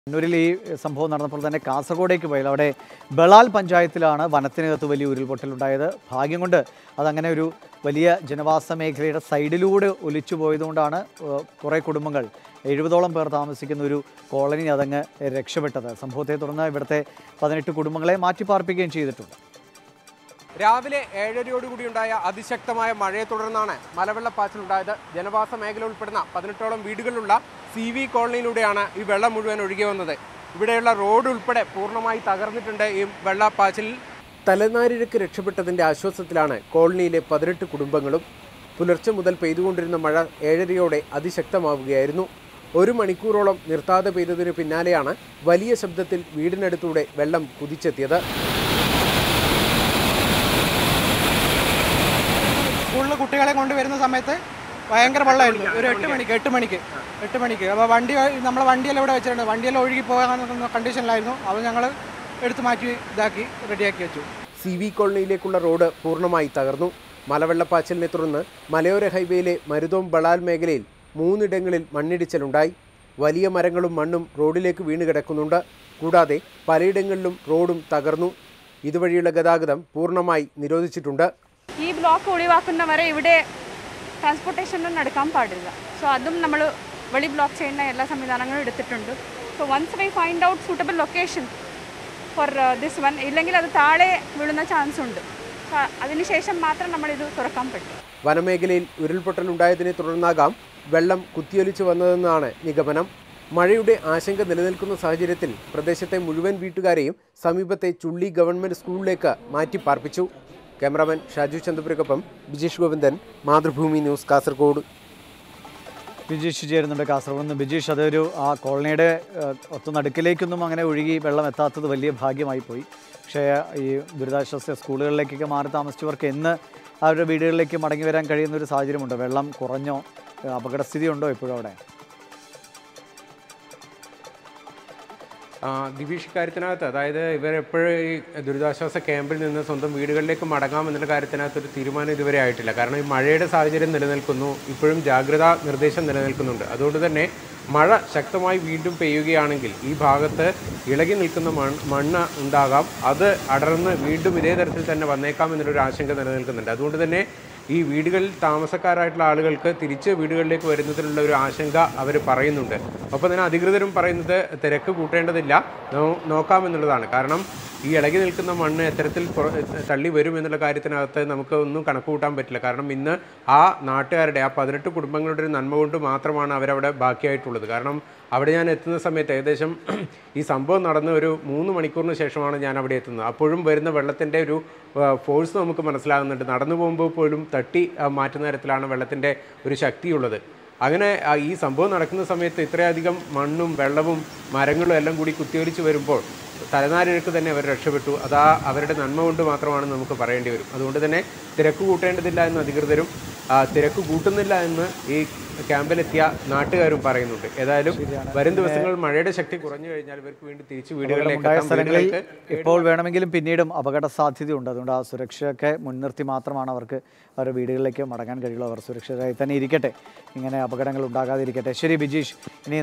കണ്ണൂരിൽ ഈ സംഭവം നടന്നപ്പോൾ തന്നെ കാസർഗോഡേക്ക് പോയത് അവിടെ ബളാൽ പഞ്ചായത്തിലാണ് വനത്തിനകത്ത് വലിയ ഉരുൾപൊട്ടലുണ്ടായത് ഭാഗ്യം കൊണ്ട് അതങ്ങനെ ഒരു വലിയ ജനവാസ മേഖലയുടെ സൈഡിലൂടെ ഒലിച്ചു പോയതുകൊണ്ടാണ് ഏഹ്, കുറേ കുടുംബങ്ങൾ എഴുപതോളം പേർ താമസിക്കുന്ന ഒരു കോളനി അതങ്ങ് രക്ഷപ്പെട്ടത് സംഭവത്തെ തുടർന്ന് ഇവിടുത്തെ പതിനെട്ട് കുടുംബങ്ങളെ മാറ്റിപ്പാർപ്പിക്കുകയും ചെയ്തിട്ടുണ്ട് രാവിലെ ഏഴരയോടുകൂടി ഉണ്ടായ അതിശക്തമായ മഴയെ തുടർന്നാണ് മലവെള്ളപ്പാച്ചിലുണ്ടായത് ജനവാസ മേഖല ഉൾപ്പെടുന്ന പതിനെട്ടോളം വീടുകളുള്ള സി വി കോളനിയിലൂടെയാണ് ഈ വെള്ളം മുഴുവൻ ഒഴുകി വന്നത് ഇവിടെയുള്ള റോഡ് ഉൾപ്പെടെ പൂർണ്ണമായി തകർന്നിട്ടുണ്ട് ഈ വെള്ളപ്പാച്ചിലിൽ തലനാരിഴക്ക് രക്ഷപ്പെട്ടതിന്റെ ആശ്വാസത്തിലാണ് കോളനിയിലെ പതിനെട്ട് കുടുംബങ്ങളും പുലർച്ചെ മുതൽ പെയ്തുകൊണ്ടിരുന്ന മഴ ഏഴരയോടെ അതിശക്തമാവുകയായിരുന്നു ഒരു മണിക്കൂറോളം നിർത്താതെ പെയ്തതിന് പിന്നാലെയാണ് വലിയ ശബ്ദത്തിൽ വീടിനടുത്തൂടെ വെള്ളം കുതിച്ചെത്തിയത് സ്കൂളിൽ കുട്ടികളെ കൊണ്ടുവരുന്ന സമയത്ത് ഭയങ്കര വെള്ളമായിരുന്നു ഒരു എട്ട് മണിക്ക് എട്ട് മണിക്ക് എട്ട് മണിക്ക് അപ്പോൾ വണ്ടി നമ്മളെ വണ്ടിയെല്ലാം ഇവിടെ വെച്ചിട്ടുണ്ട് വണ്ടിയെല്ലാം ഒഴുകി പോകാൻ കണ്ടീഷനിലായിരുന്നു അത് ഞങ്ങൾ എടുത്ത് മാറ്റി ഇതാക്കി റെഡിയാക്കി വെച്ചു സി വി കോളനിയിലേക്കുള്ള റോഡ് പൂർണ്ണമായി തകർന്നു മലവെള്ളപ്പാച്ചിലിനെ തുടർന്ന് മലയോര ഹൈവേയിലെ മരുതോം ബളാൽ മേഖലയിൽ മൂന്നിടങ്ങളിൽ മണ്ണിടിച്ചിലുണ്ടായി വലിയ മരങ്ങളും മണ്ണും റോഡിലേക്ക് വീണ് കിടക്കുന്നുണ്ട് കൂടാതെ പലയിടങ്ങളിലും റോഡും തകർന്നു ഇതുവഴിയുള്ള ഗതാഗതം പൂർണ്ണമായി നിരോധിച്ചിട്ടുണ്ട് ഈ ബ്ലോക്ക് ഒഴിവാക്കുന്നവരെ ഇവിടെ ട്രാൻസ്പോർട്ടേഷൻ നടക്കാൻ പാടില്ല സോ അതും നമ്മൾ വെളി ബ്ലോക്ക് ചെയ്യുന്ന എല്ലാ സംവിധാനങ്ങളും എടുത്തിട്ടുണ്ട് so once we find out suitable location for this one ഇല്ലെങ്കിൽ അത് താഴെ വീഴുന്ന ചാൻസ് ഉണ്ട് സോ അതിനുശേഷം മാത്രം നമ്മളിത് തുറക്കാൻ പറ്റും വനമേഖലയിൽ ഉരുൾപൊട്ടലുണ്ടായതിനെ തുടർന്നാകാം വെള്ളം കുത്തിയൊലിച്ചു വന്നതെന്നാണ് നിഗമനം മഴയുടെ ആശങ്ക നിലനിൽക്കുന്ന സാഹചര്യത്തിൽ പ്രദേശത്തെ മുഴുവൻ വീട്ടുകാരെയും സമീപത്തെ ചുള്ളി ഗവൺമെന്റ് സ്കൂളിലേക്ക് മാറ്റി പാർപ്പിച്ചു ക്യാമറാമാൻ ഷാജു ചന്ദ്രപുരക്കൊപ്പം ബിജീഷ് ഗോവിന്ദൻ മാതൃഭൂമി ന്യൂസ് കാസർഗോഡ് ബിജീഷ് ചേരുന്നുണ്ട് കാസർഗോഡ് നിന്ന് ബിജീഷ് അതൊരു ആ കോളനിയുടെ ഏഹ്, ഒത്തുനടുക്കിലേക്കൊന്നും അങ്ങനെ ഒഴുകി വെള്ളം എത്താത്തത് വലിയ ഭാഗ്യമായി പോയി പക്ഷേ ഈ ദുരിതാശ്വാസ സ്കൂളുകളിലേക്കൊക്കെ മാറി താമസിച്ചവർക്ക് എന്ന് അവരുടെ വീടുകളിലേക്ക് മടങ്ങി വരാൻ കഴിയുന്ന ഒരു സാഹചര്യമുണ്ടോ വെള്ളം കുറഞ്ഞോ ഏഹ്, അപകടസ്ഥിതി ഉണ്ടോ ഇപ്പോഴും അവിടെ ദിവിഷ് കാര്യത്തിനകത്ത് അതായത് ഇവരെപ്പോഴും ഈ ദുരിതാശ്വാസ ക്യാമ്പിൽ നിന്ന് സ്വന്തം വീടുകളിലേക്ക് മടങ്ങാമെന്നുള്ള കാര്യത്തിനകത്ത് ഒരു തീരുമാനം ഇതുവരെ ആയിട്ടില്ല കാരണം ഈ മഴയുടെ സാഹചര്യം നിലനിൽക്കുന്നു ഇപ്പോഴും ജാഗ്രതാ നിർദ്ദേശം നിലനിൽക്കുന്നുണ്ട് അതുകൊണ്ട് തന്നെ മഴ ശക്തമായി വീണ്ടും പെയ്യുകയാണെങ്കിൽ ഈ ഭാഗത്ത് ഇളകി നിൽക്കുന്ന മൺ മണ്ണ് ഉണ്ടാകാം അത് അടർന്ന് വീണ്ടും ഇതേ തരത്തിൽ തന്നെ വന്നേക്കാം എന്നുള്ളൊരു ആശങ്ക നിലനിൽക്കുന്നുണ്ട് അതുകൊണ്ട് തന്നെ ഈ വീടുകളിൽ താമസക്കാരായിട്ടുള്ള ആളുകൾക്ക് തിരിച്ച് വീടുകളിലേക്ക് വരുന്നതിനുള്ള ഒരു ആശങ്ക അവർ പറയുന്നുണ്ട് ഒപ്പം തന്നെ അധികൃതരും പറയുന്നത് തിരക്ക് കൂട്ടേണ്ടതില്ല നോ- നോക്കാമെന്നുള്ളതാണ് കാരണം ഈ ഇളകി നിൽക്കുന്ന മണ്ണ് എത്തരത്തിൽ പുറ- തള്ളി വരും എന്നുള്ള കാര്യത്തിനകത്ത് നമുക്ക് ഒന്നും കണക്ക് കൂട്ടാൻ പറ്റില്ല കാരണം ഇന്ന് ആ നാട്ടുകാരുടെ ആ പതിനെട്ട് കുടുംബങ്ങളുടെ ഒരു നന്മ കൊണ്ട് മാത്രമാണ് അവരവിടെ ബാക്കിയായിട്ടുള്ളത് കാരണം അവിടെ ഞാൻ എത്തുന്ന സമയത്ത് ഏകദേശം ഈ സംഭവം നടന്ന ഒരു മൂന്ന് മണിക്കൂറിന് ശേഷമാണ് ഞാൻ അവിടെ എത്തുന്നത് അപ്പോഴും വരുന്ന വെള്ളത്തിൻ്റെ ഒരു ഫോഴ്സ് നമുക്ക് മനസ്സിലാകുന്നുണ്ട് നടന്നു പോകുമ്പോൾ പോലും തട്ടി ആ, മാറ്റുന്ന തരത്തിലാണ് വെള്ളത്തിൻ്റെ ഒരു ശക്തിയുള്ളത് അങ്ങനെ ആ, ഈ സംഭവം നടക്കുന്ന സമയത്ത് ഇത്രയധികം മണ്ണും വെള്ളവും മരങ്ങളും എല്ലാം കൂടി കുത്തിയൊലിച്ച് വരുമ്പോൾ തലനാരിഴക്ക് തന്നെ അവർ രക്ഷപ്പെട്ടു അതാ അവരുടെ നന്മ കൊണ്ട് മാത്രമാണ് നമുക്ക് പറയേണ്ടി വരും അതുകൊണ്ട് തന്നെ തിരക്ക് കൂട്ടേണ്ടതില്ല എന്ന് അധികൃതരും ആ, തിരക്ക് കൂട്ടുന്നില്ല എന്ന് ഈ ക്യാമ്പിലെത്തിയ നാട്ടുകാരും പറയുന്നുണ്ട് ഏതായാലും വരും ദിവസങ്ങൾ മഴയുടെ ശക്തി കുറഞ്ഞു കഴിഞ്ഞാൽ ഇവർക്ക് വീണ്ടും തിരിച്ച് വീടുകളിലേക്ക് ഉണ്ടായ എത്താം. സ്ഥലങ്ങളിൽ വീടുകൾക്ക് ഇപ്പോൾ വേണമെങ്കിലും പിന്നീടും അപകട സാധ്യതയുണ്ട് അതുകൊണ്ട് ആ സുരക്ഷയൊക്കെ മുൻനിർത്തി മാത്രമാണ് അവർക്ക് അവരുടെ വീടുകളിലേക്ക് മടങ്ങാൻ കഴിയുള്ളൂ അവർ സുരക്ഷിതരായി തന്നെ ഇരിക്കട്ടെ ഇങ്ങനെ അപകടങ്ങൾ ഉണ്ടാകാതിരിക്കട്ടെ ശരി ബിജീഷ് ഇനി